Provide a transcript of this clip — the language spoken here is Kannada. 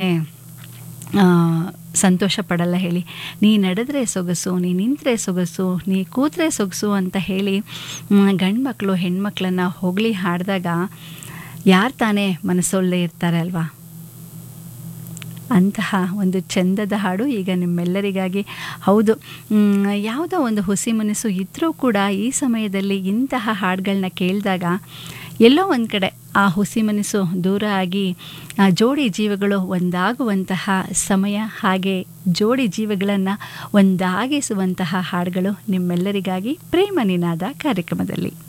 ಸಂತೋಷ ಪಡಲ್ಲ ಹೇಳಿ ನೀ ನಡೆದ್ರೆ ಸೊಗಸು ನೀ ನಿಂತರೆ ಸೊಗಸು ನೀ ಕೂತ್ರೆ ಸೊಗಸು ಅಂತ ಹೇಳಿ ಗಂಡು ಮಕ್ಕಳು ಹೆಣ್ಮಕ್ಳನ್ನು ಹೊಗಳಿ ಹಾಡಿದಾಗ ಯಾರು ತಾನೇ ಮನಸ್ಸೊಲ್ಲದೆ ಇರ್ತಾರೆ ಅಲ್ವಾ ಅಂತಹ ಒಂದು ಚಂದದ ಹಾಡು ಈಗ ನಿಮ್ಮೆಲ್ಲರಿಗಾಗಿ ಹೌದು ಯಾವುದೋ ಒಂದು ಹುಸಿ ಮನಸ್ಸು ಇದ್ದರೂ ಕೂಡ ಈ ಸಮಯದಲ್ಲಿ ಇಂತಹ ಹಾಡುಗಳನ್ನ ಕೇಳಿದಾಗ ಎಲ್ಲೋ ಒಂದು ಕಡೆ ಆ ಹುಸಿ ಮನಸ್ಸು ದೂರ ಆಗಿ ಆ ಜೋಡಿ ಜೀವಗಳು ಒಂದಾಗುವಂತಹ ಸಮಯ ಹಾಗೆ ಜೋಡಿ ಜೀವಗಳನ್ನು ಒಂದಾಗಿಸುವಂತಹ ಹಾಡುಗಳು ನಿಮ್ಮೆಲ್ಲರಿಗಾಗಿ ಪ್ರೇಮ ನಿನಾದ ಕಾರ್ಯಕ್ರಮದಲ್ಲಿ